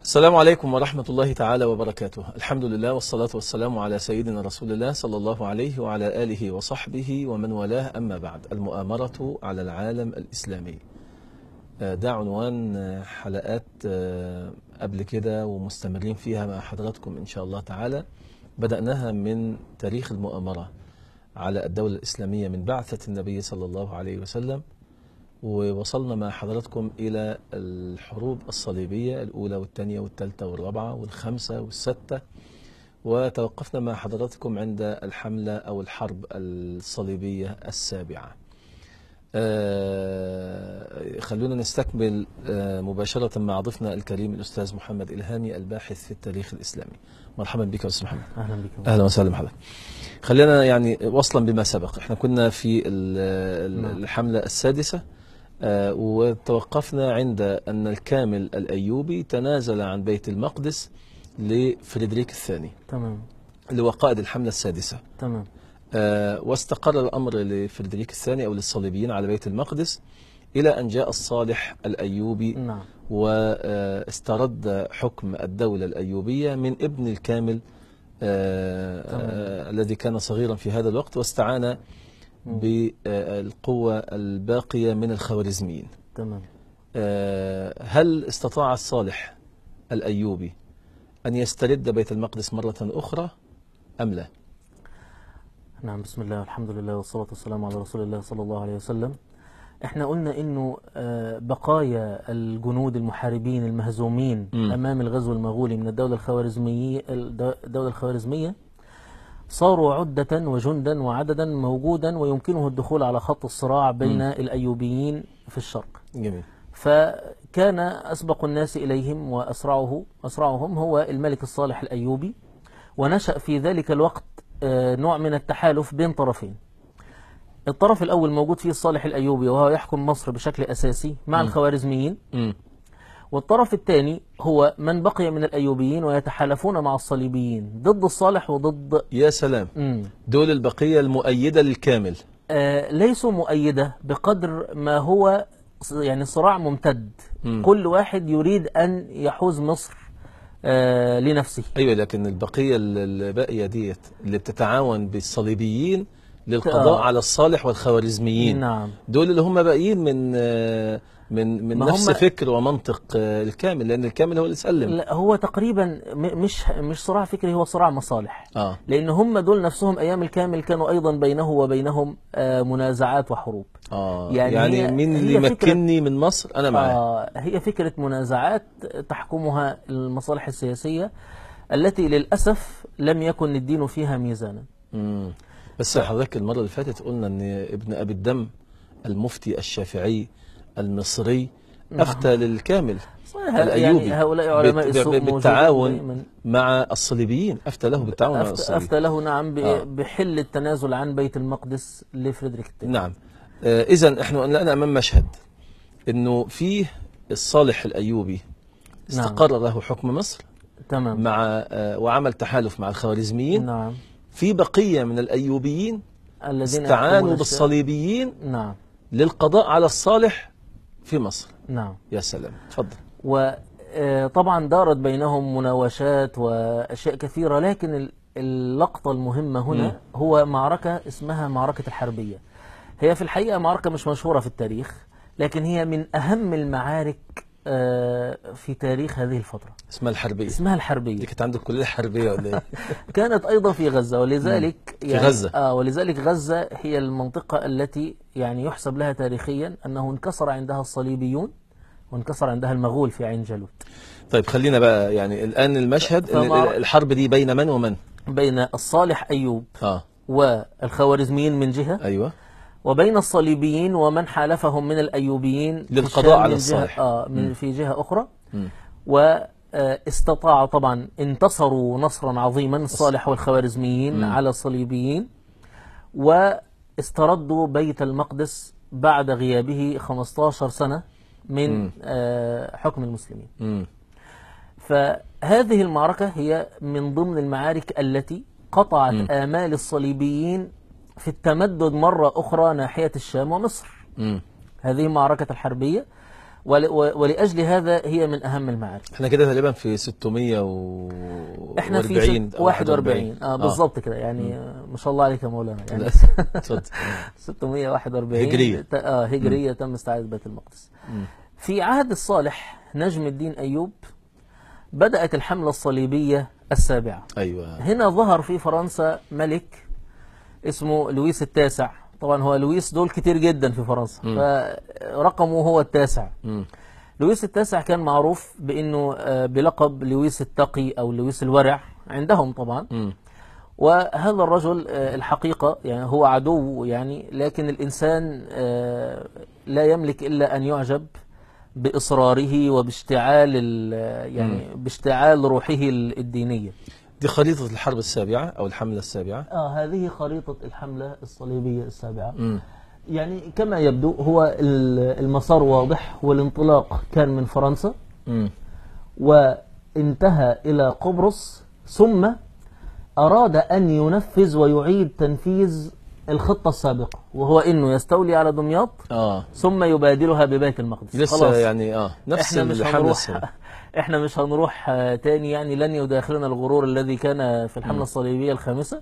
السلام عليكم ورحمة الله تعالى وبركاته الحمد لله والصلاة والسلام على سيدنا رسول الله صلى الله عليه وعلى آله وصحبه ومن والاه أما بعد المؤامرة على العالم الإسلامي آه، ده عنوان آه، حلقات آه، قبل كده ومستمرين فيها مع حضراتكم إن شاء الله تعالى بدأناها من تاريخ المؤامرة على الدولة الإسلامية من بعثة النبي صلى الله عليه وسلم ووصلنا مع حضراتكم إلى الحروب الصليبية الأولى والثانية والثالثة والرابعة والخامسة والستة وتوقفنا مع حضراتكم عند الحملة أو الحرب الصليبية السابعة آه، خلونا نستكمل آه، مباشرة مع ضيفنا الكريم الأستاذ محمد إلهامي الباحث في التاريخ الإسلامي مرحبا بك يا أستاذ محمد اهلا بك اهلا وسهلا بحضرتك خلينا يعني وصلا بما سبق احنا كنا في ال- ال- نعم. الحمله السادسه آه، وتوقفنا عند ان الكامل الايوبي تنازل عن بيت المقدس لفريدريك الثاني تمام اللي هو قائد الحمله السادسه تمام آه، واستقر الامر لفريدريك الثاني او للصليبيين على بيت المقدس الى ان جاء الصالح الايوبي نعم واسترد حكم الدولة الأيوبية من ابن الكامل آه، تمام. آه، الذي كان صغيرا في هذا الوقت واستعان بالقوة الباقية من الخوارزميين تمام آه، هل استطاع الصالح الأيوبي أن يسترد بيت المقدس مرة أخرى أم لا نعم بسم الله والحمد لله والصلاة والسلام على رسول الله صلى الله عليه وسلم احنا قلنا انه آه، بقايا الجنود المحاربين المهزومين مم. امام الغزو المغولي من الدولة الخوارزمية الدولة الخوارزمية صاروا عدة وجندا وعددا موجودا ويمكنه الدخول على خط الصراع بين الأيوبيين في الشرق جميل فكان أسبق الناس إليهم وأسرعه أسرعهم هو الملك الصالح الأيوبي ونشأ في ذلك الوقت آه، نوع من التحالف بين طرفين الطرف الأول موجود فيه الصالح الأيوبي وهو يحكم مصر بشكل أساسي مع الخوارزميين مم. والطرف الثاني هو من بقي من الأيوبيين ويتحالفون مع الصليبيين ضد الصالح وضد يا سلام مم. دول البقية المؤيدة للكامل آه، ليسوا مؤيدة بقدر ما هو ص- يعني صراع ممتد مم. كل واحد يريد أن يحوز مصر آه، لنفسه ايوه لكن البقيه ال- الباقيه ديت اللي بتتعاون بالصليبيين للقضاء آه. على الصالح والخوارزميين نعم دول اللي هم باقيين من آه، من من ما نفس هم- فكر ومنطق آه، الكامل لان الكامل هو اللي سلم لا هو تقريبا م- مش مش صراع فكري هو صراع مصالح اه لأن هم دول نفسهم أيام الكامل كانوا أيضا بينه وبينهم آه، منازعات وحروب اه يعني يعني, هي- مين هي اللي فكرة- يمكنني من مصر انا معاه آه، هي فكرة منازعات تحكمها المصالح السياسية التي للأسف لم يكن الدين فيها ميزانا مم. بس حضرتك المره اللي فاتت قلنا ان ابن ابي الدم المفتي الشافعي المصري افتى للكامل صحيح، الأيوبي يعني هؤلاء علماء بت- السوء ب- موجودين بالتعاون دائماً. مع الصليبيين افتى له بالتعاون مع أفت- الصليبيين أفتى له نعم ب- آه. بحل التنازل عن بيت المقدس لفريدريك الثاني نعم آه اذا احنا الان امام مشهد انه فيه الصالح الايوبي استقر له حكم مصر تمام مع آه وعمل تحالف مع الخوارزميين نعم في بقيه من الايوبيين الذين استعانوا يحكمون الشام. بالصليبيين نعم للقضاء على الصالح في مصر نعم يا سلام تفضل وطبعا دارت بينهم مناوشات وأشياء كثيرة لكن ال- اللقطة المهمة هنا مم. هو معركة اسمها معركة الحربية هي في الحقيقة معركة مش مشهورة في التاريخ لكن هي من أهم المعارك آه، في تاريخ هذه الفترة اسمها الحربيه اسمها الحربية دي كانت عندك كليه حربيه ولا ايه؟ كانت أيضا في غزة ولذلك في غزة. آه ولذلك غزة هي المنطقة التي يعني يحسب لها تاريخيا أنه انكسر عندها الصليبيون وانكسر عندها المغول في عين جالوت طيب خلينا بقى يعني الان المشهد إن فمع- الحرب دي بين من ومن؟ بين الصالح أيوب اه والخوارزميين من جهة ايوه وبين الصليبيين ومن حالفهم من الأيوبيين في للقضاء الشام على من جهة- الصالح. آه من في جهة أخرى مم. واستطاعوا طبعا انتصروا نصرا عظيما الصالح والخوارزميين على الصليبيين واستردوا بيت المقدس بعد غيابه 15 سنة من آه، حكم المسلمين مم. فهذه المعركة هي من ضمن المعارك التي قطعت آمال الصليبيين في التمدد مرة أخرى ناحية الشام ومصر مم. هذه معركة الحربية ول- و- ولأجل هذا هي من أهم المعارك احنا كده تقريبا في 600 و احنا في 40 ست- أو 41 اه بالظبط كده يعني آه، ما شاء الله عليك يا مولانا يعني لا، اتفضل 641 هجرية. ت- اه هجرية تم استعادة بيت المقدس في عهد الصالح نجم الدين أيوب بدأت الحملة الصليبية السابعة ايوه هنا ظهر في فرنسا ملك اسمه لويس التاسع طبعا هو لويس دول كتير جدا في فرنسا فرقمه هو التاسع مم. لويس التاسع كان معروف بانه آه، بلقب لويس التقي او لويس الورع عندهم طبعا مم. وهذا الرجل آه، الحقيقة يعني هو عدو يعني لكن الإنسان آه، لا يملك إلا أن يعجب بإصراره وباشتعال ال- يعني باشتعال روحه الدينية دي خريطة الحرب السابعة أو الحملة السابعة آه هذه خريطة الحملة الصليبية السابعة مم. يعني كما يبدو هو ال- المسار واضح والانطلاق كان من فرنسا مم. وانتهى إلى قبرص ثم أراد أن ينفذ ويعيد تنفيذ الخطة السابقة وهو أنه يستولي على دمياط اه ثم يبادلها ببيت المقدس لسه خلاص يعني اه نفس احنا مش الحملة هنروح السابعة احنا مش هنروح آه، تاني يعني لن يداخلنا الغرور الذي كان في الحملة الصليبية الخامسة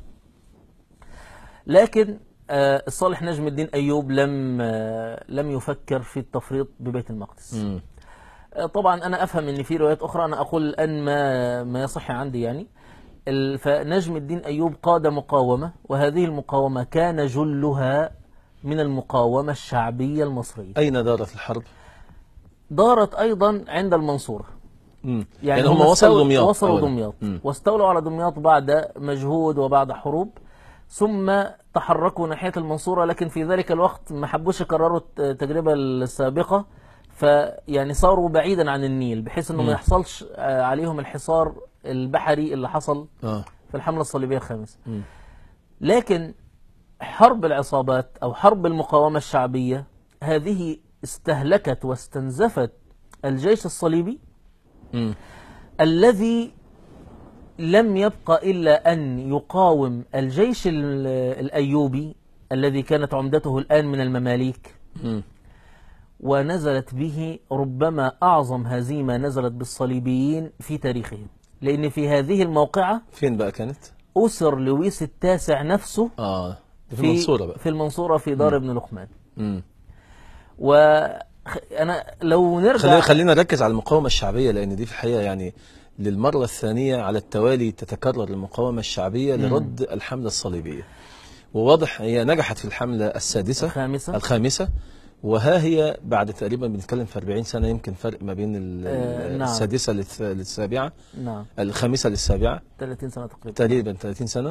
لكن آه، الصالح نجم الدين أيوب لم آه، لم يفكر في التفريط ببيت المقدس مم. آه، طبعا أنا أفهم أن في روايات أخرى أنا أقول الآن ما ما يصح عندي يعني ال- فنجم الدين أيوب قاد مقاومة وهذه المقاومة كان جلها من المقاومة الشعبية المصرية أين دارت الحرب؟ دارت أيضا عند المنصورة مم. يعني, يعني هم وصلوا استو- دمياط وصلوا أولاً. دمياط مم. واستولوا على دمياط بعد مجهود وبعد حروب ثم تحركوا ناحية المنصورة لكن في ذلك الوقت ما حبوش يكرروا الت- التجربة السابقة فيعني صاروا بعيدا عن النيل بحيث انه ما يحصلش آه، عليهم الحصار البحري اللي حصل اه في الحملة الصليبية الخامسة مم. لكن حرب العصابات أو حرب المقاومة الشعبية هذه استهلكت واستنزفت الجيش الصليبي مم. الذي لم يبقى إلا أن يقاوم الجيش ال- الأيوبي الذي كانت عمدته الآن من المماليك مم. ونزلت به ربما أعظم هزيمة نزلت بالصليبيين في تاريخهم لأن في هذه الموقعة فين بقى كانت؟ أسر لويس التاسع نفسه اه دي في المنصورة بقى في المنصورة في دار ابن لقمان مم. وأنا لو نرجع خلينا خلينا نركز على المقاومة الشعبية لأن دي في الحقيقة يعني للمرة الثانية على التوالي تتكرر المقاومة الشعبية لرد الحملة الصليبية وواضح هي نجحت في الحملة السادسة الخامسة الخامسة وها هي بعد تقريبا بنتكلم في 40 سنة يمكن فرق ما بين ال- آه، نعم. السادسة للث- للسابعة نعم الخامسة للسابعة 30 سنة تقريبا تقريبا 30 سنة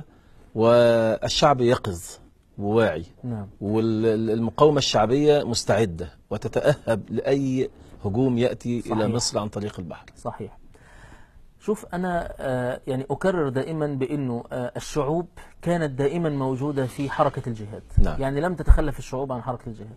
والشعب يقظ وواعي نعم والمقاومة الشعبية مستعدة وتتأهب لأي هجوم يأتي صحيح. إلى مصر عن طريق البحر صحيح شوف أنا آه، يعني أكرر دائما بأنه آه، الشعوب كانت دائما موجودة في حركة الجهاد نعم. يعني لم تتخلف الشعوب عن حركة الجهاد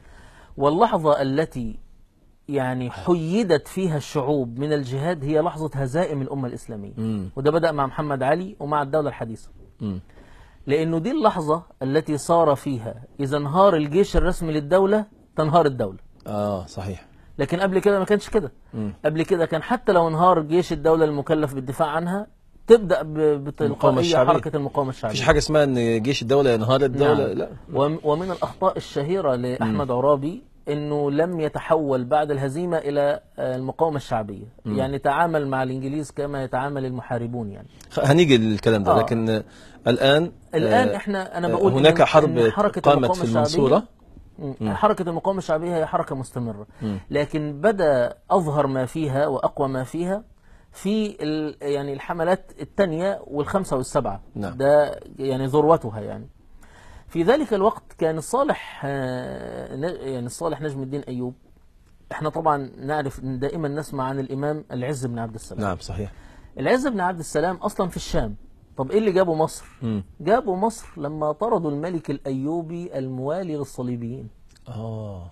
واللحظة التي يعني حيدت فيها الشعوب من الجهاد هي لحظة هزائم الأمة الإسلامية مم. وده بدأ مع محمد علي ومع الدولة الحديثة مم. لأنه دي اللحظة التي صار فيها إذا انهار الجيش الرسمي للدولة تنهار الدولة آه صحيح لكن قبل كده ما كانش كده مم. قبل كده كان حتى لو انهار جيش الدولة المكلف بالدفاع عنها تبدأ ب- المقاومة بتلقائية الشعبية. حركة المقاومة الشعبية مفيش حاجة اسمها إن جيش الدولة ينهار الدولة نعم. لا وم- ومن الأخطاء الشهيرة لأحمد عرابي أنه لم يتحول بعد الهزيمة إلى آه، المقاومة الشعبية يعني تعامل مع الإنجليز كما يتعامل المحاربون يعني خ- هنيجي للكلام ده آه. لكن آه، الآن الآن آه، إحنا أنا آه، بقول هناك إن- حرب إن حركة قامت المقاومة في الشعبية- المنصورة مم. حركة المقاومة الشعبية هي حركة مستمرة مم. لكن بدأ أظهر ما فيها وأقوى ما فيها في ال- يعني الحملات الثانية والخمسة والسبعة نعم. ده يعني ذروتها يعني في ذلك الوقت كان الصالح آه، ن- يعني الصالح نجم الدين أيوب احنا طبعا نعرف ان دائما نسمع عن الإمام العز بن عبد السلام نعم صحيح العز بن عبد السلام أصلا في الشام طب إيه اللي جابه مصر؟ مم. جابوا مصر لما طردوا الملك الأيوبي الموالي للصليبيين آه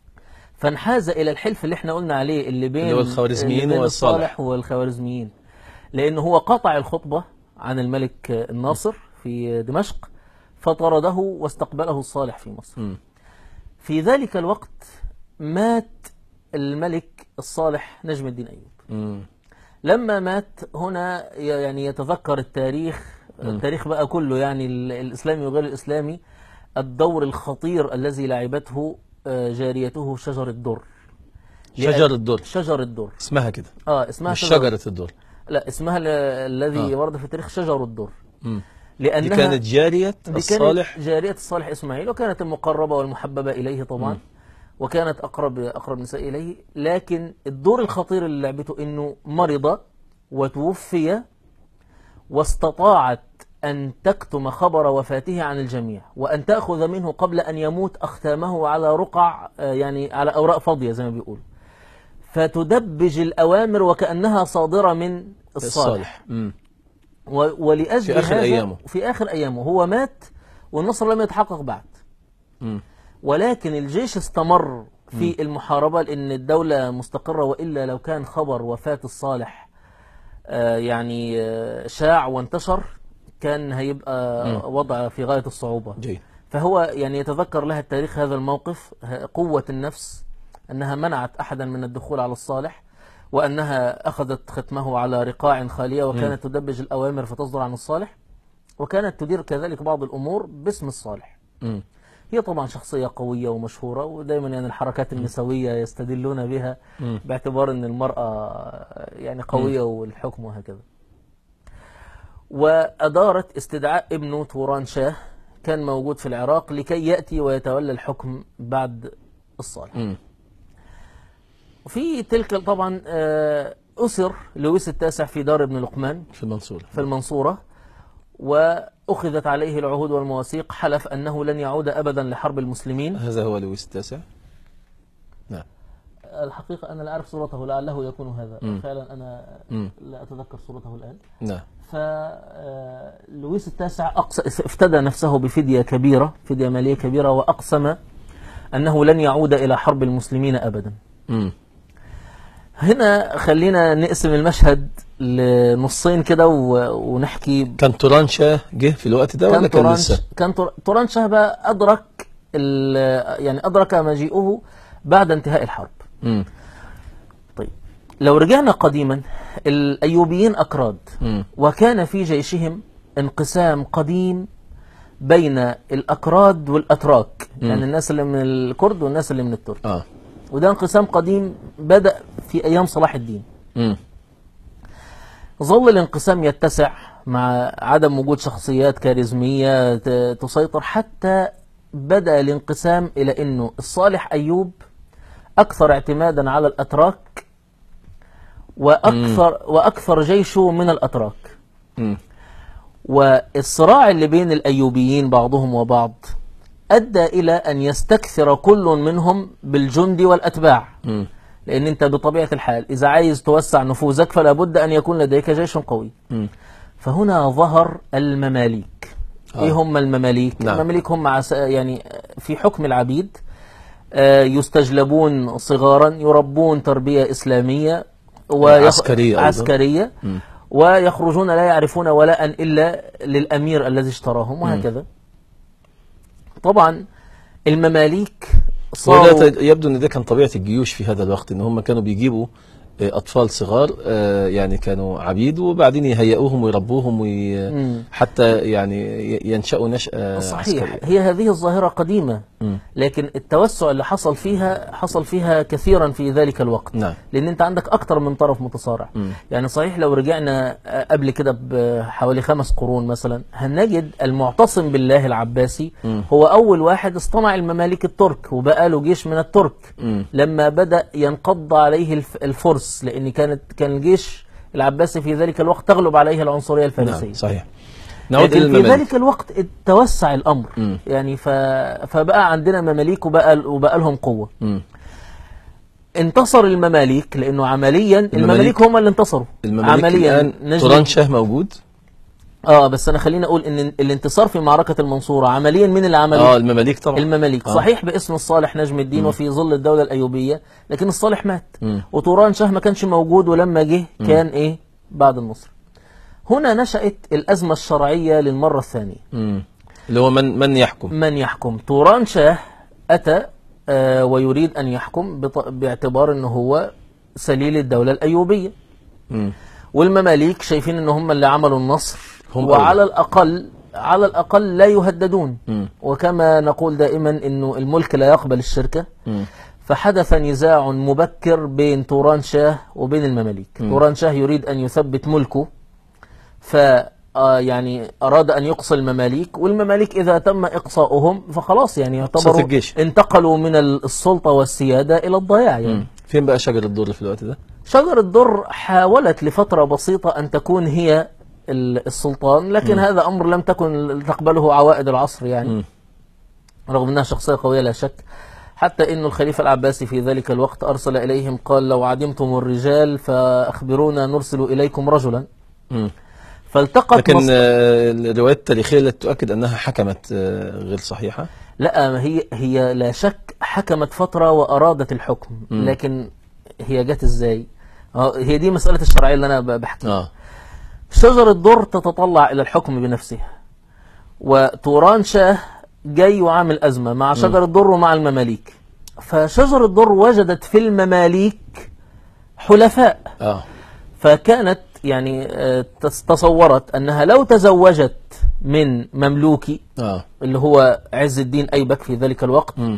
فانحاز الى الحلف اللي احنا قلنا عليه اللي بين اللي هو الخوارزميين اللي بين والصالح. الصالح والخوارزميين لان هو قطع الخطبه عن الملك الناصر في دمشق فطرده واستقبله الصالح في مصر مم. في ذلك الوقت مات الملك الصالح نجم الدين أيوب مم. لما مات هنا ي- يعني يتذكر التاريخ التاريخ بقى كله يعني ال- الإسلامي وغير الإسلامي الدور الخطير الذي لعبته آه، جاريته شجر الدر شجر الدر شجر الدر اسمها كده اه اسمها مش شجر شجرة الدر لا اسمها ل- الذي آه. ورد في التاريخ شجر الدر مم. لأنها دي كانت جارية دي كانت الصالح جارية الصالح إسماعيل وكانت المقربة والمحببة إليه طبعا وكانت أقرب أقرب نساء إليه لكن الدور الخطير اللي لعبته إنه مرض وتوفي واستطاعت أن تكتم خبر وفاته عن الجميع وأن تأخذ منه قبل أن يموت أختامه على رقع آه، يعني على أوراق فاضية زي ما بيقول فتدبج الأوامر وكأنها صادرة من الصالح الصالح مم. و- ولأجل في آخر هذا أيامه. في آخر أيامه هو مات والنصر لم يتحقق بعد مم. ولكن الجيش استمر في المحاربة لأن الدولة مستقرة وإلا لو كان خبر وفاة الصالح آه، يعني آه، شاع وانتشر كان هيبقى وضع في غاية الصعوبة جيد فهو يعني يتذكر لها التاريخ هذا الموقف ه- قوة النفس أنها منعت أحدا من الدخول على الصالح وأنها أخذت ختمه على رقاع خالية وكانت تدبج الأوامر فتصدر عن الصالح وكانت تدير كذلك بعض الأمور باسم الصالح مم. هي طبعا شخصية قوية ومشهورة ودايما يعني الحركات النسوية يستدلون بها مم. باعتبار أن المرأة يعني قوية والحكم وهكذا وأدارت استدعاء ابنه توران شاه كان موجود في العراق لكي يأتي ويتولى الحكم بعد الصالح مم. وفي تلك طبعا آه، أسر لويس التاسع في دار ابن لقمان في المنصورة في المنصورة وأخذت عليه العهود والمواثيق حلف أنه لن يعود أبدا لحرب المسلمين هذا هو لويس التاسع نعم الحقيقة أنا لا أعرف صورته لعله يكون هذا مم. فعلا أنا مم. لا أتذكر صورته الآن نعم فلويس التاسع أقس... افتدى نفسه بفدية كبيرة فدية مالية كبيرة وأقسم أنه لن يعود إلى حرب المسلمين أبدا مم. هنا خلينا نقسم المشهد لنصين كده و... ونحكي كان توران شاه جه في الوقت ده ولا كان توران لسه؟ كان تور- توران شاه بقى أدرك ال... يعني أدرك مجيئه بعد انتهاء الحرب مم. طيب لو رجعنا قديما الأيوبيين أكراد مم. وكان في جيشهم انقسام قديم بين الأكراد والأتراك يعني الناس اللي من الكرد والناس اللي من الترك اه وده انقسام قديم بدأ في أيام صلاح الدين مم. ظل الانقسام يتسع مع عدم وجود شخصيات كاريزمية ت- تسيطر حتى بدأ الانقسام إلى أنه الصالح أيوب أكثر اعتمادا على الأتراك وأكثر, وأكثر جيشه من الأتراك مم. والصراع اللي بين الأيوبيين بعضهم وبعض أدى إلى أن يستكثر كل منهم بالجند والأتباع مم. لأن أنت بطبيعة الحال إذا عايز توسع نفوذك فلا بد أن يكون لديك جيش قوي مم. فهنا ظهر المماليك آه. إيه هم المماليك نعم. المماليك هم عس... يعني في حكم العبيد آه، يستجلبون صغارا يربون تربية إسلامية عسكرية أيضا. عسكرية مم. ويخرجون لا يعرفون ولاء إلا للأمير الذي اشتراهم وهكذا طبعا المماليك وده صاروا ت- يبدو ان ده كان طبيعه الجيوش في هذا الوقت ان هم كانوا بيجيبوا آه، اطفال صغار آه، يعني كانوا عبيد وبعدين يهيئوهم ويربوهم وي... مم. حتى يعني ي- ينشأوا نشأة صحيح عسكرية هي هذه الظاهرة قديمة مم. لكن التوسع اللي حصل فيها حصل فيها كثيرا في ذلك الوقت نعم لأن أنت عندك أكتر من طرف متصارع مم. يعني صحيح لو رجعنا آه، قبل كده بحوالي خمس قرون مثلا هنجد المعتصم بالله العباسي مم. هو أول واحد اصطنع المماليك الترك وبقى له جيش من الترك مم. لما بدأ ينقض عليه الف- الفرس لأن كانت كان الجيش العباسي في ذلك الوقت تغلب عليه العنصرية الفارسية نعم صحيح نعود لكن الى في الممالك ذلك الوقت توسع الأمر مم. يعني ف... فبقى عندنا مماليك وبقى وبقى لهم قوة مم. انتصر المماليك لأنه عمليا المماليك هم اللي انتصروا المماليك عمليا الان نجد- توران شاه موجود اه بس انا خليني اقول ان الانتصار في معركة المنصورة عمليا من اللي عمله اه المماليك طبعا المماليك آه. صحيح باسم الصالح نجم الدين وفي ظل الدولة الأيوبية لكن الصالح مات مم. وتوران شاه ما كانش موجود ولما جه كان ايه بعد النصر هنا نشأت الأزمة الشرعية للمرة الثانية مم. اللي هو من من يحكم من يحكم توران شاه أتى آه، ويريد أن يحكم بط- باعتبار أنه هو سليل الدولة الأيوبية مم. والمماليك شايفين أن هم اللي عملوا النصر هم وعلى أولى. الأقل على الأقل لا يهددون مم. وكما نقول دائما أنه الملك لا يقبل الشركة مم. فحدث نزاع مبكر بين توران شاه وبين المماليك توران شاه يريد أن يثبت ملكه ف آه، يعني أراد أن يقصي المماليك والمماليك إذا تم إقصاؤهم فخلاص يعني قصة يعتبروا الجيش. انتقلوا من السلطة والسيادة إلى الضياع يعني مم. فين بقى شجر الدر في الوقت ده؟ شجر الدر حاولت لفترة بسيطة أن تكون هي ال- السلطان لكن هذا أمر لم تكن تقبله عوائد العصر يعني مم. رغم أنها شخصية قوية لا شك حتى أن الخليفة العباسي في ذلك الوقت أرسل إليهم قال لو عدمتم الرجال فأخبرونا نرسل إليكم رجلا مم. فالتقت لكن مصر آه، الروايات التاريخية التي تؤكد أنها حكمت آه، غير صحيحة لا ما هي هي لا شك حكمت فترة وأرادت الحكم لكن هي جت إزاي آه، هي دي مسألة الشرعية اللي أنا ب- بحكيها آه شجر الدر تتطلع إلى الحكم بنفسها وتوران شاه جاي وعامل أزمة مع شجر الدر ومع المماليك فشجر الدر وجدت في المماليك حلفاء آه فكانت يعني آه، تس- تصورت أنها لو تزوجت من مملوكي آه اللي هو عز الدين أيبك في ذلك الوقت مم.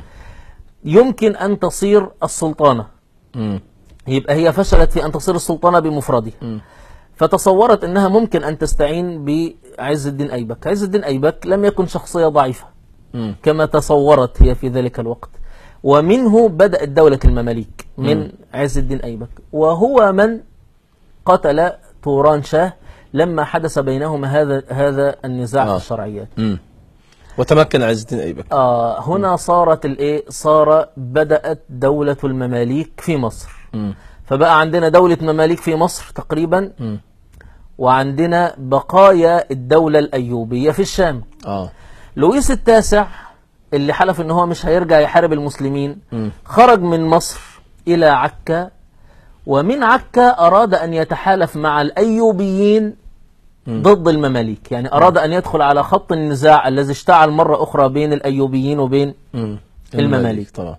يمكن أن تصير السلطانة مم. يبقى هي فشلت في أن تصير السلطانة بمفردها مم. فتصورت أنها ممكن أن تستعين بعز الدين أيبك عز الدين أيبك لم يكن شخصية ضعيفة مم. كما تصورت هي في ذلك الوقت ومنه بدأت دولة المماليك من عز الدين أيبك وهو من قتل توران شاه لما حدث بينهما هذا هذا النزاع آه. في الشرعيات مم. وتمكن عز الدين أيبك آه هنا صارت الايه صار بدأت دولة المماليك في مصر مم. فبقى عندنا دولة مماليك في مصر تقريبا مم. وعندنا بقايا الدولة الأيوبية في الشام آه لويس التاسع اللي حلف ان هو مش هيرجع يحارب المسلمين مم. خرج من مصر إلى عكا ومن عكا أراد أن يتحالف مع الأيوبيين ضد المماليك يعني أراد أن يدخل على خط النزاع الذي اشتعل مرة أخرى بين الأيوبيين وبين مم. المماليك. طبعا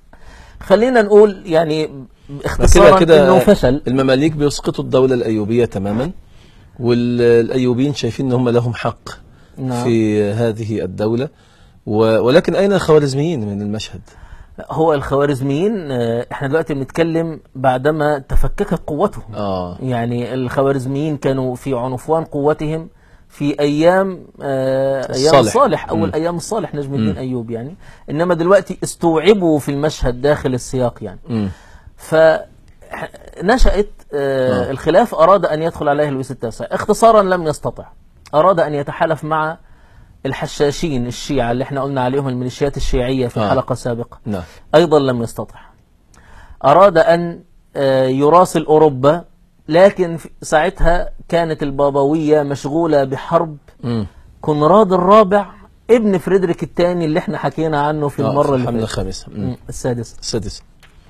خلينا نقول يعني كده اختصارا كده انه فشل المماليك بيسقطوا الدولة الأيوبية تماما والأيوبيين شايفين أن هم لهم حق نعم. في هذه الدولة و- ولكن أين الخوارزميين من المشهد هو الخوارزميين آه، احنا دلوقتي بنتكلم بعدما تفككت قوتهم آه يعني الخوارزميين كانوا في عنفوان قوتهم في ايام آه ايام الصالح. الصالح اول مم. ايام الصالح نجم الدين ايوب يعني انما دلوقتي استوعبوا في المشهد داخل السياق يعني مم. فنشأت آه آه. الخلاف أراد أن يدخل عليه لويس التاسع اختصارا لم يستطع أراد أن يتحالف مع الحشاشين الشيعة اللي احنا قلنا عليهم الميليشيات الشيعية في آه. حلقة سابقة نعم أيضا لم يستطع أراد أن آه، يراسل أوروبا لكن في- ساعتها كانت البابوية مشغولة بحرب مم. كونراد الرابع ابن فريدريك الثاني اللي احنا حكينا عنه في آه، المرة اللي الحملة فاتت الخامسة مم. مم، السادسة السادس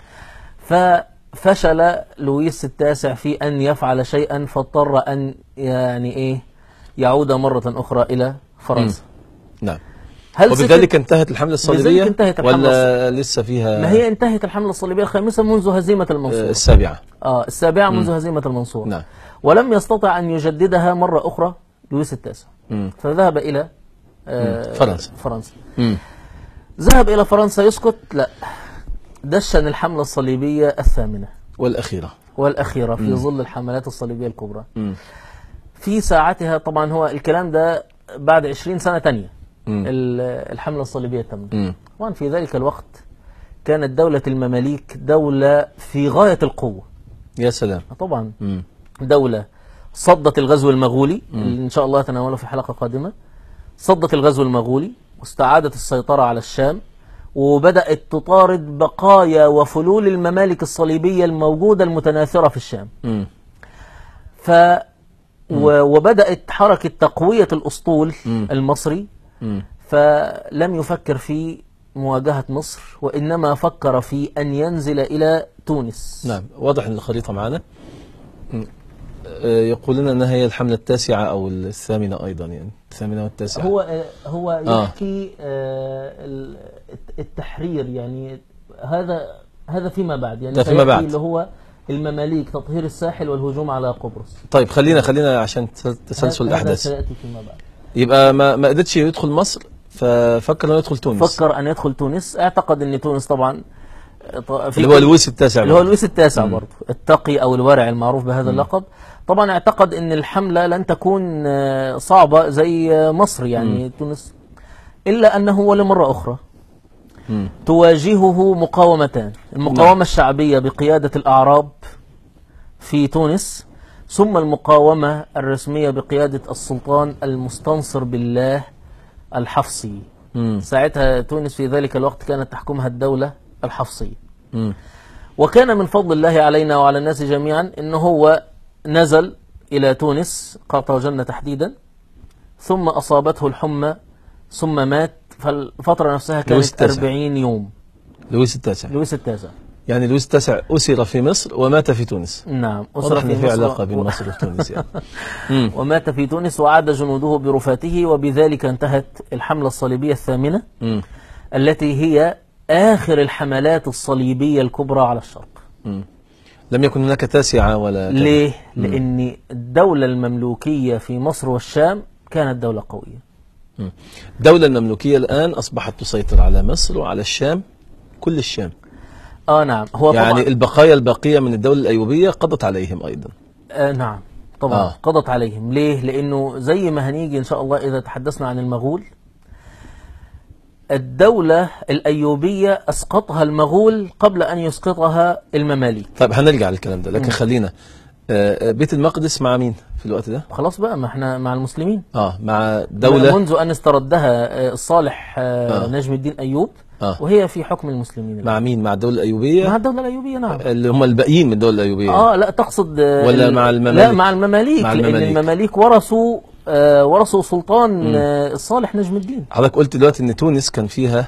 ففشل لويس التاسع في أن يفعل شيئا فاضطر أن يعني إيه يعود مرة أخرى إلى فرنسا نعم هل وبذلك انتهت الحملة الصليبية بذلك انتهت الحملة ولا لسه فيها ما هي انتهت الحملة الصليبية الخامسة منذ هزيمة آه، المنصورة السابعة آه السابعة منذ هزيمة المنصورة نعم ولم يستطع أن يجددها مرة أخرى لويس التاسع مم. فذهب إلى آه فرنسا. فرنسا مم. ذهب إلى فرنسا يسكت لا دشن الحملة الصليبية الثامنة والأخيرة والأخيرة في ظل الحملات الصليبية الكبرى مم. في ساعتها طبعا هو الكلام ده بعد 20 سنة تانية مم. ال- الحملة الصليبية تمت مم. طبعا في ذلك الوقت كانت دولة المماليك دولة في غاية القوة يا سلام طبعا مم. دولة صدت الغزو المغولي اللي إن شاء الله تناوله في حلقة قادمة صدت الغزو المغولي واستعادت السيطرة على الشام وبدأت تطارد بقايا وفلول الممالك الصليبية الموجودة المتناثرة في الشام مم. ف و- وبدأت حركة تقوية الأسطول مم. المصري مم. فلم يفكر في مواجهة مصر وإنما فكر في أن ينزل إلى تونس نعم واضح ان الخريطة معانا مم. آه، يقولون انها هي الحمله التاسعه او الثامنه ايضا يعني الثامنه والتاسعه هو آه، هو آه. يحكي آه، ال- الت- التحرير يعني هذا هذا فيما بعد يعني ده فيما سيأتي بعد. اللي هو المماليك تطهير الساحل والهجوم على قبرص طيب خلينا خلينا عشان تس- تسلسل هذا الاحداث سيأتي فيما بعد يبقى ما ما قدرش يدخل مصر ففكر انه يدخل تونس فكر أن يدخل تونس اعتقد أن تونس طبعا آه، ط- في اللي هو كل- لويس التاسع اللي هو برضه. لويس التاسع برضه التقي او الورع المعروف بهذا اللقب طبعا اعتقد ان الحمله لن تكون آه، صعبه زي آه، مصر يعني تونس الا انه ولمره اخرى مم. تواجهه مقاومتان المقاومه الشعبيه بقياده الاعراب في تونس ثم المقاومه الرسميه بقياده السلطان المستنصر بالله الحفصي مم. ساعتها تونس في ذلك الوقت كانت تحكمها الدوله الحفصيه مم. وكان من فضل الله علينا وعلى الناس جميعا انه هو نزل الى تونس قرطاجنة تحديدا ثم اصابته الحمى ثم مات فالفترة نفسها لويس كانت التاسع. 40 يوم لويس التاسع لويس التاسع يعني لويس التاسع اسر في مصر ومات في تونس نعم واضح ان في مصر علاقه و- بين مصر وتونس يعني مم. ومات في تونس وعاد جنوده برفاته وبذلك انتهت الحملة الصليبية الثامنة مم. التي هي آخر الحملات الصليبية الكبرى على الشرق مم. لم يكن هناك تاسعه ولا كذا. ليه؟ لأن الدولة المملوكية في مصر والشام كانت دولة قوية مم. الدوله المملوكيه الان اصبحت تسيطر على مصر وعلى الشام كل الشام آه نعم هو يعني طبعا البقايا الباقيه من الدوله الايوبيه قضت عليهم ايضا آه نعم طبعا آه. آه. قضت عليهم ليه؟ لأنه زي ما هنيجي إن شاء الله إذا تحدثنا عن المغول الدولة الأيوبية أسقطها المغول قبل أن يسقطها المماليك طيب هنرجع للكلام ده لكن خلينا آه، آه، بيت المقدس مع مين في الوقت ده؟ خلاص بقى ما احنا مع المسلمين اه مع دولة منذ أن استردها آه، الصالح آه آه. نجم الدين أيوب آه. وهي في حكم المسلمين الآن. مع مين؟ مع الدولة الأيوبية مع الدولة الأيوبية نعم اللي هم الباقيين من الدولة الأيوبية اه لا تقصد آه، ولا ال- مع المماليك؟ لا مع المماليك, مع لان المماليك. المماليك ورثوا آه ورثوا سلطان آه الصالح نجم الدين حضرتك قلت دلوقتي إن تونس كان فيها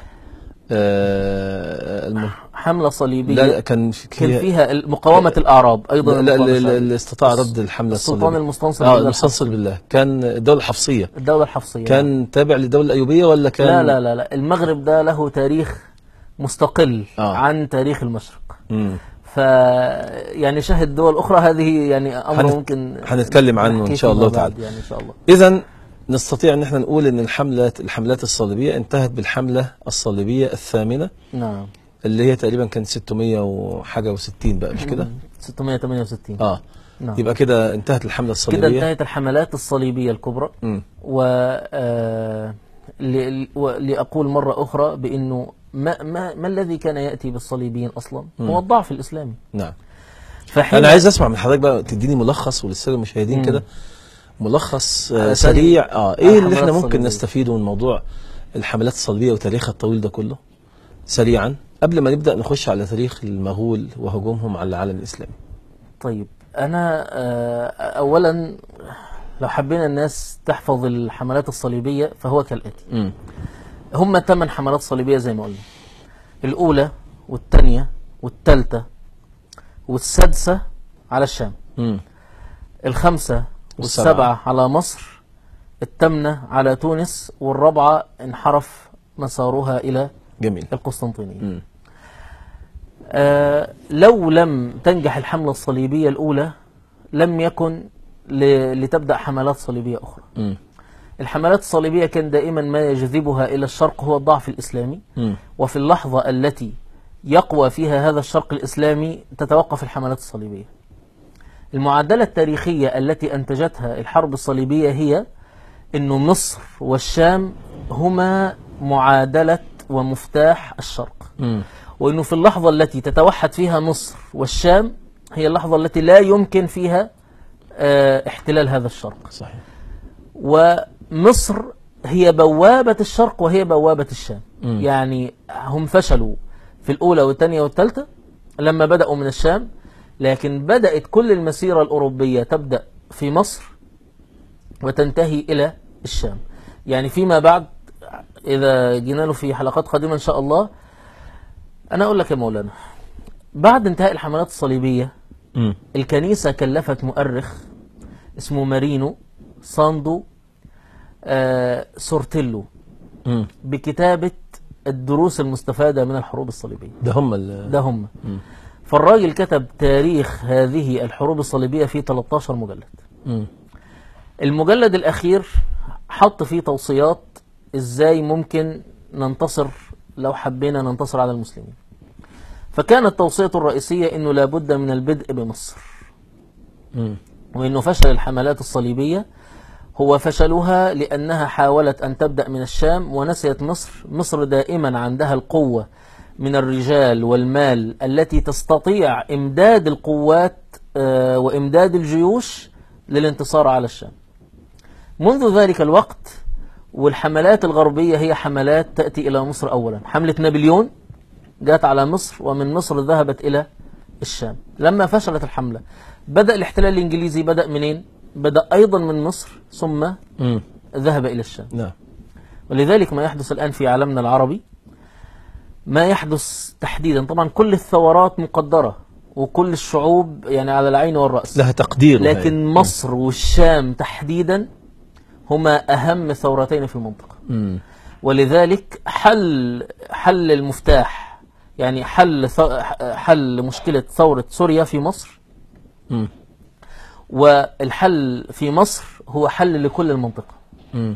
آه الم... حمله صليبيه لا كان في كان فيها مقاومه الاعراب ايضا لا لا المقاومة لا- الشعبية. اللي استطاع رد الحملة السلطان الصليبية المستنصر اه بالله المستنصر بالله كان الدولة الحفصية الدوله الحفصيه كان تابع للدولة الأيوبية ولا كان لا لا لا لا المغرب ده له تاريخ مستقل آه. عن تاريخ المشرق مم. ف يعني شاهد دول اخرى هذه يعني امر هنت- ممكن هنتكلم عنه إن نحكيه شاء فيما الله بعد تعالى. يعني ان شاء الله إذا نستطيع ان احنا نقول ان الحملات الحملات الصليبيه انتهت بالحمله الصليبيه الثامنه نعم اللي هي تقريبا كانت 600 وحاجه و60 بقى مش كده؟ 668 اه نعم يبقى كده انتهت الحمله كده الصليبيه انتهت الحملات الصليبية الكبرى مم. و آه، ل- و- لأقول مرة أخرى بأنه ما, ما, ما الذي كان يأتي بالصليبيين أصلا هو الضعف الإسلامي نعم فحين انا عايز اسمع من حضرتك بقى تديني ملخص وللساده المشاهدين مم. كده ملخص آه على سريع اه على ايه اللي الحملات احنا ممكن الصليبية. نستفيده من موضوع الحملات الصليبيه وتاريخها الطويل ده كله سريعا قبل ما نبدا نخش على تاريخ المغول وهجومهم على العالم الاسلامي طيب أنا آه، أولا لو حبينا الناس تحفظ الحملات الصليبية فهو كالآتي امم هم ثمان حملات صليبية زي ما قلنا الأولى والثانية والثالثة والسادسة على الشام امم الخمسة والسبعة. والسبعة على مصر الثامنة على تونس والرابعة انحرف مسارها إلى جميل القسطنطينية امم آه لو لم تنجح الحملة الصليبية الأولى لم يكن ل- لتبدأ حملات صليبية أخرى امم الحملات الصليبية كان دائما ما يجذبها إلى الشرق هو الضعف الإسلامي امم وفي اللحظة التي يقوى فيها هذا الشرق الإسلامي تتوقف الحملات الصليبية المعادلة التاريخية التي أنتجتها الحرب الصليبية هي أن مصر والشام هما معادلة ومفتاح الشرق امم وأنه في اللحظة التي تتوحد فيها مصر والشام هي اللحظة التي لا يمكن فيها آه، احتلال هذا الشرق صحيح ومصر هي بوابة الشرق وهي بوابة الشام مم. يعني هم فشلوا في الأولى والثانية والثالثة لما بدأوا من الشام لكن بدأت كل المسيرة الأوروبية تبدأ في مصر وتنتهي إلى الشام يعني فيما بعد إذا جينا له في حلقات قادمة إن شاء الله أنا أقول لك يا مولانا بعد انتهاء الحملات الصليبية امم الكنيسة كلفت مؤرخ اسمه مارينو ساندو آه سورتيلو مم. بكتابة الدروس المستفادة من الحروب الصليبية ده هم ال ده هم فالراجل كتب تاريخ هذه الحروب الصليبية في 13 مجلد مم. المجلد الأخير حط فيه توصيات إزاي ممكن ننتصر لو حبينا ننتصر على المسلمين فكانت توصيته الرئيسية أنه لابد من البدء بمصر مم. وأنه فشل الحملات الصليبية هو فشلها لأنها حاولت أن تبدأ من الشام ونسيت مصر مصر دائما عندها القوة من الرجال والمال التي تستطيع إمداد القوات آه، وإمداد الجيوش للانتصار على الشام منذ ذلك الوقت والحملات الغربية هي حملات تأتي إلى مصر أولا حملة نابليون جاءت على مصر ومن مصر ذهبت إلى الشام لما فشلت الحملة بدأ الاحتلال الإنجليزي بدأ منين؟ بدأ أيضا من مصر ثم مم. ذهب إلى الشام نعم ولذلك ما يحدث الآن في عالمنا العربي ما يحدث تحديدا طبعا كل الثورات مقدرة وكل الشعوب يعني على العين والرأس لها تقدير لكن مصر والشام تحديدا هما أهم ثورتين في المنطقة مم. ولذلك حل حل المفتاح يعني حل ث- حل مشكلة ثورة سوريا في مصر مم. والحل في مصر هو حل لكل المنطقة مم.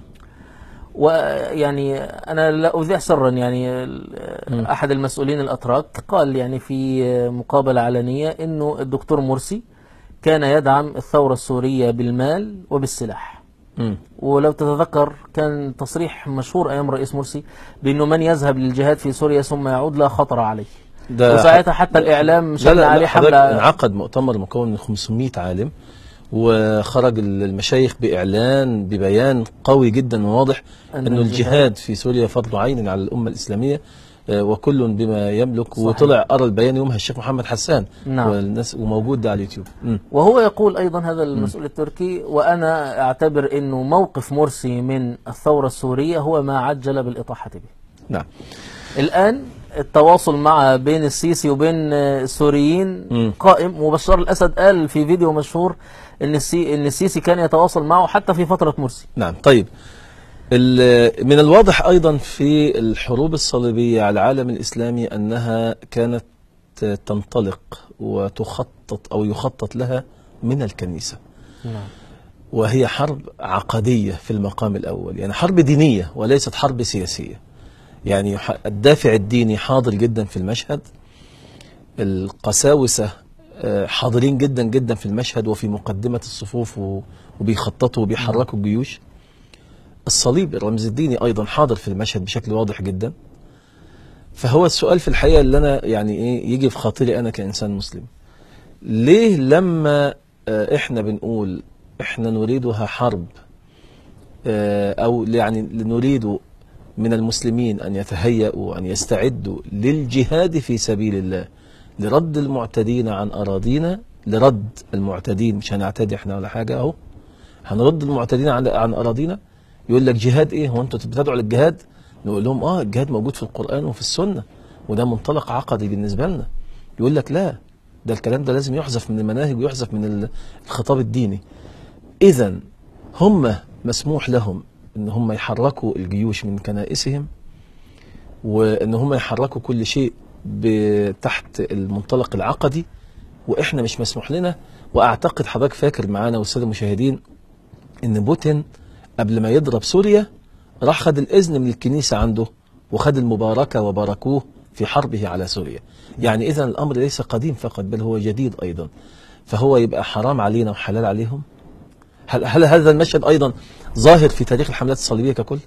ويعني أنا لا أذيع سرا يعني ال- أحد المسؤولين الأتراك قال يعني في مقابلة علنية أنه الدكتور مرسي كان يدعم الثورة السورية بالمال وبالسلاح مم. ولو تتذكر كان تصريح مشهور أيام رئيس مرسي بأنه من يذهب للجهاد في سوريا ثم يعود لا خطر عليه ده وساعتها حتى الإعلام لا شن لا عليه لا حضرتك حملة انعقد مؤتمر مكون من 500 عالم وخرج المشايخ بإعلان ببيان قوي جدا وواضح أن أنه الجهاد- الجهاد في سوريا فرض عين على الأمة الإسلامية آه، وكل بما يملك صحيح. وطلع أرى البيان يومها الشيخ محمد حسان نعم. والناس وموجود ده على اليوتيوب مم. وهو يقول أيضا هذا المسؤول التركي وأنا أعتبر أنه موقف مرسي من الثورة السورية هو ما عجل بالإطاحة به نعم الآن التواصل مع بين السيسي وبين آه، السوريين مم. قائم وبشار الأسد قال في فيديو مشهور أن السي أن السيسي كان يتواصل معه حتى في فترة مرسي نعم طيب ال- من الواضح أيضا في الحروب الصليبية على العالم الإسلامي أنها كانت تنطلق وتخطط أو يخطط لها من الكنيسة نعم وهي حرب عقدية في المقام الأول يعني حرب دينية وليست حرب سياسية يعني ح- الدافع الديني حاضر جدا في المشهد القساوسة آه، حاضرين جدا جدا في المشهد وفي مقدمة الصفوف و- وبيخططوا وبيحركوا الجيوش الصليب الرمز الديني أيضا حاضر في المشهد بشكل واضح جدا فهو السؤال في الحقيقة اللي أنا يعني إيه يجي في خاطري أنا كإنسان مسلم ليه لما آه، إحنا بنقول إحنا نريدها حرب آه، أو يعني نريد من المسلمين أن يتهيأوا وأن يستعدوا للجهاد في سبيل الله لرد المعتدين عن أراضينا لرد المعتدين مش هنعتدي احنا ولا حاجة أهو هنرد المعتدين عن عن أراضينا يقول لك جهاد إيه هو أنتوا بتدعوا للجهاد نقول لهم آه الجهاد موجود في القرآن وفي السنة وده منطلق عقدي بالنسبة لنا يقول لك لا ده الكلام ده لازم يحذف من المناهج ويحذف من ال- الخطاب الديني إذا هم مسموح لهم ان هم يحركوا الجيوش من كنائسهم وان هم يحركوا كل شيء ب- تحت المنطلق العقدي واحنا مش مسموح لنا واعتقد حضرتك فاكر معانا والساده المشاهدين ان بوتين قبل ما يضرب سوريا راح خد الاذن من الكنيسه عنده وخد المباركه وباركوه في حربه على سوريا يعني اذا الامر ليس قديم فقط بل هو جديد ايضا فهو يبقى حرام علينا وحلال عليهم هل, هل هذا المشهد ايضا ظاهر في تاريخ الحملات الصليبيه ككل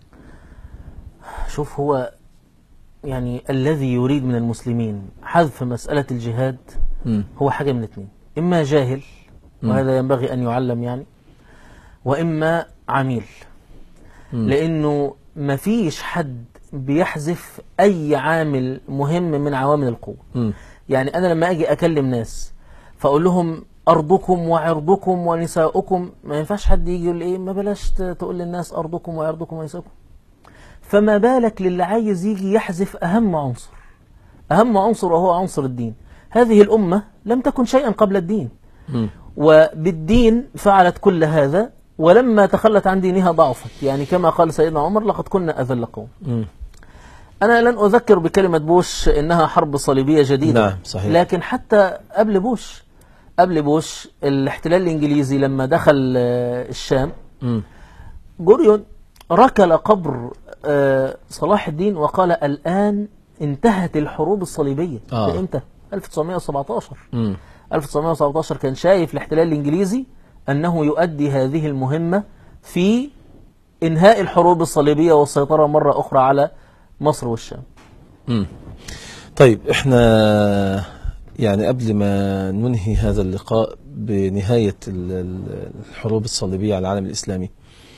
شوف هو يعني الذي يريد من المسلمين حذف مسألة الجهاد مم. هو حاجة من اثنين إما جاهل وهذا ينبغي أن يعلم يعني وإما عميل مم. لأنه مفيش حد بيحذف أي عامل مهم من عوامل القوة مم. يعني أنا لما أجي أكلم ناس فأقول لهم أرضكم وعرضكم ونساؤكم ما ينفعش حد يجي يقول إيه ما بلاش ت- تقول للناس أرضكم وعرضكم ونساؤكم فما بالك للي عايز يجي يحذف أهم عنصر أهم عنصر وهو عنصر الدين هذه الأمة لم تكن شيئا قبل الدين مم. وبالدين فعلت كل هذا ولما تخلت عن دينها ضعفت يعني كما قال سيدنا عمر لقد كنا أذل قوم مم. أنا لن أذكر بكلمة بوش إنها حرب صليبية جديدة نعم، صحيح. لكن حتى قبل بوش قبل بوش الاحتلال الإنجليزي لما دخل آه، الشام مم. جوريون ركل قبر آه، صلاح الدين وقال الآن انتهت الحروب الصليبية آه. ده امتى 1917 مم. 1917 كان شايف الاحتلال الإنجليزي أنه يؤدي هذه المهمة في إنهاء الحروب الصليبية والسيطرة مرة أخرى على مصر والشام مم. طيب احنا يعني قبل ما ننهي هذا اللقاء بنهاية ال- ال- الحروب الصليبية على العالم الإسلامي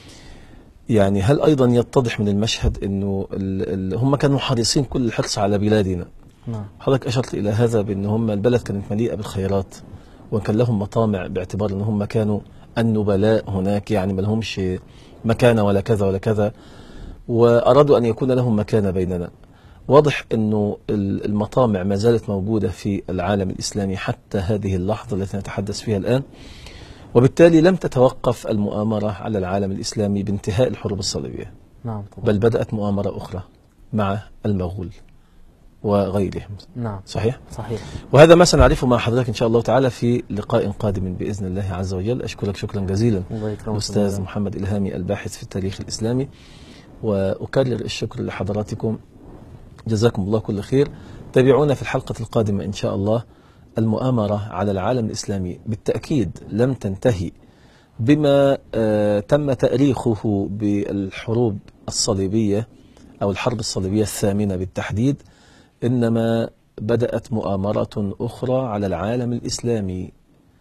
يعني هل أيضا يتضح من المشهد أنه ال- ال- هم كانوا حريصين كل الحرص على بلادنا نعم حضرتك أشرت إلى هذا بأن هم البلد كانت مليئة بالخيرات وإن كان لهم مطامع باعتبار أن هم كانوا النبلاء هناك يعني ما لهمش مكانة ولا كذا ولا كذا وأرادوا أن يكون لهم مكانة بيننا واضح أنه ال- المطامع ما زالت موجودة في العالم الإسلامي حتى هذه اللحظة التي نتحدث فيها الآن وبالتالي لم تتوقف المؤامرة على العالم الإسلامي بانتهاء الحروب الصليبية نعم طبعا بل بدأت مؤامرة أخرى مع المغول وغيرهم نعم صحيح؟ صحيح وهذا ما سنعرفه مع حضرتك إن شاء الله تعالى في لقاء قادم بإذن الله عز وجل أشكرك شكرا جزيلا الله يكرمك الأستاذ محمد إلهامي الباحث في التاريخ الإسلامي وأكرر الشكر لحضراتكم جزاكم الله كل خير تابعونا في الحلقة القادمة إن شاء الله المؤامرة على العالم الإسلامي بالتأكيد لم تنتهي بما آه، تم تأريخه بالحروب الصليبية أو الحرب الصليبية الثامنة بالتحديد إنما بدأت مؤامرة أخرى على العالم الإسلامي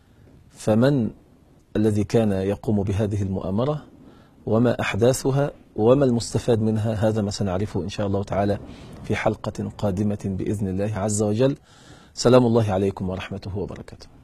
فمن الذي كان يقوم بهذه المؤامرة وما أحداثها وما المستفاد منها هذا ما سنعرفه إن شاء الله تعالى في حلقة قادمة بإذن الله عز وجل سلام الله عليكم ورحمته وبركاته